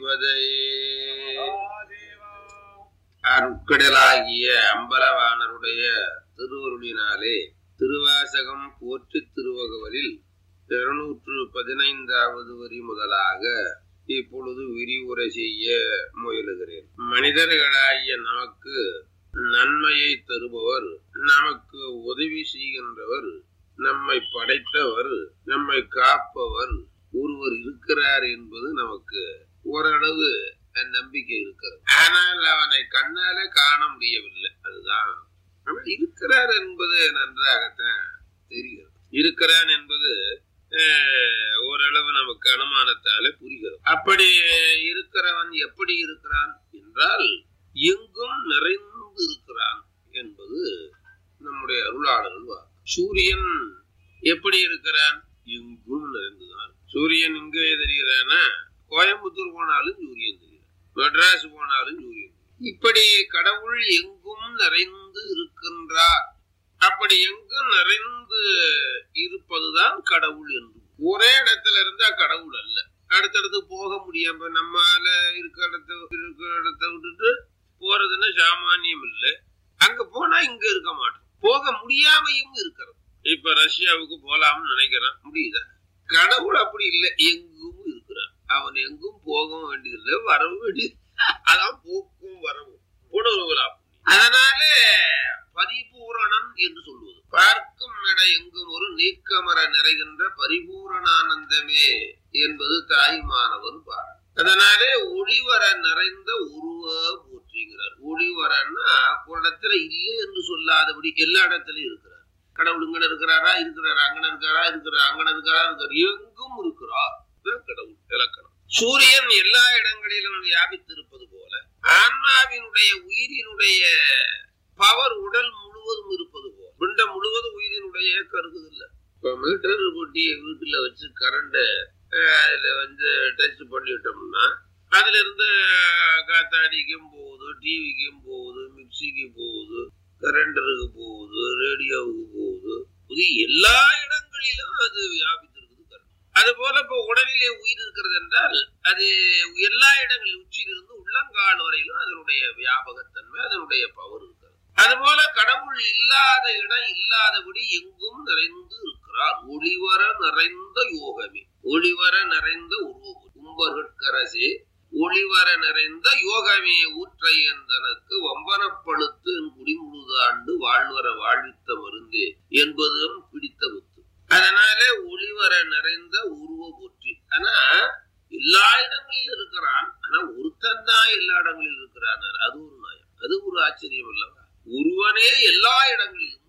சிவதையே அருட்கடலாகிய அம்பலவாணருடைய திருவருளினாலே திருவாசகம் போற்றி திருவகவலில் இருநூற்று பதினைந்தாவது வரி முதலாக இப்பொழுது விரிவுரை செய்ய முயலுகிறேன் மனிதர்களாகிய நமக்கு நன்மையை தருபவர் நமக்கு உதவி செய்கின்றவர் நம்மை படைத்தவர் நம்மை காப்பவர் ஒருவர் இருக்கிறார் என்பது நமக்கு ஓரளவு நம்பிக்கை இருக்கிறது ஆனால் அவனை கண்ணால காண முடியவில்லை அதுதான் அவன் இருக்கிறார் என்பது நன்றாகத்தான் தெரிகிறது இருக்கிறான் என்பது அஹ், ஓரளவு நமக்கு அனுமானத்தாலே புரிகிறது அப்படி இருக்கிறவன் எப்படி இருக்கிறான் என்றால் எங்கும் நிறைந்து இருக்கிறான் என்பது நம்முடைய அருளாளர்கள் வாக்கு சூரியன் எப்படி இருக்கிறான் எங்கும் நிறைந்துதான் சூரியன் இங்கே தெரிகிறானா கோயம்புத்தூர் போனாலும் சூரியன் தெரிகிறான் மெட்ராஸ் போனாலும் சூரியன் தெரிகிறான். இப்படி கடவுள் எங்கும் நிறைந்து இருக்கின்றார் அப்படி எங்கும் நிறைந்து இருப்பதுதான் கடவுள் என்று ஒரே இடத்துல இருந்தா கடவுள் அல்ல அடுத்தடுத்து போக முடியாம நம்மால இருக்கிற இடத்த இருக்கிற இடத்த விட்டுட்டு போறதுன்னா சாமானியம் இல்லை அங்க போனா இங்க இருக்க மாட்டோம் போக முடியாமையும் இருக்கிறது இப்ப ரஷ்யாவுக்கு போலாம்னு நினைக்கிறான் முடியுதா கடவுள் அப்படி இல்லை எங்கும் இருக்கிறான் அவன் எங்கும் போகவும் வேண்டியதில்லை வரவும் வேண்டியது அதான் போக்கும் வரவும் உணர்வுகளா அதனால பரிபூரணம் என்று சொல்லுவது பார்க்கும் நட எங்கும் ஒரு நீக்கமர நிறைகின்ற பரிபூரணானந்தமே என்பது தாய்மானவர் பாடல் அதனாலே ஒளிவர நிறைந்த உருவ போற்றிங்கிறார் ஒளிவரன்னா ஒரு இடத்துல இல்லை என்று சொல்லாதபடி எல்லா இடத்துலயும் இருக்கிறார் கடவுள் இங்கன இருக்கிறாரா இருக்கிறாரா அங்கன இருக்காரா இருக்கிறார் அங்கன இருக்காரா இருக்கிறார் எங்கும் இருக்கிறார் இதுதான் கடவுள் இலக்கணம் சூரியன் எல்லா இடங்களிலும் வியாபித்திருப்பது போல ஆன்மாவினுடைய உயிரினுடைய பவர் உடல் முழுவதும் இருப்பது போல பிண்டம் முழுவதும் உயிரினுடைய கருகுது இல்ல இப்ப மீட்டர் போட்டிய வீட்டுல வச்சு கரண்ட அதுல வந்து டச் பண்ணிட்டோம்னா அதுல இருந்து காத்தாடிக்கும் போகுது டிவிக்கும் போகுது மிக்சிக்கு போகுது கரண்டருக்கு போகுது ரேடியோவுக்கு போகுது இது எல்லா இடங்களிலும் அது வியாபித்திருக்குது கரண்ட் அது போல இப்ப உடலிலே உயிர் இருக்கிறது என்றால் அது எல்லா இடங்களிலும் உச்சியிலிருந்து உள்ளங்கால் வரையிலும் அதனுடைய வியாபகத்தன்மை அதனுடைய பவர் இருக்கிறது அதுபோல கடவுள் இல்லாத இடம் இல்லாதபடி எங்கும் நிறைந்து இருக்கிறார் ஒளிவர நிறைந்த யோகமே ஒளிவர நிறைந்த உருவம் கும்பர்கட்கரசே ஒளிவர நிறைந்த யோகமே ஊற்றை தனக்கு வம்பனப்படுத்து என் குடிமுழுதாண்டு வாழ்வர வாழ்வித்த மருந்தே என்பதும் பிடித்த முத்து அதனால ஒளிவர நிறைந்த உருவ போற்றி ஆனா எல்லா இடங்களிலும் இருக்கிறான் ஆனா ஒருத்தன் தான் எல்லா இடங்களிலும் இருக்கிறான் அது ஒரு நயம் அது ஒரு ஆச்சரியம் அல்லவா ஒருவனே எல்லா இடங்களிலும்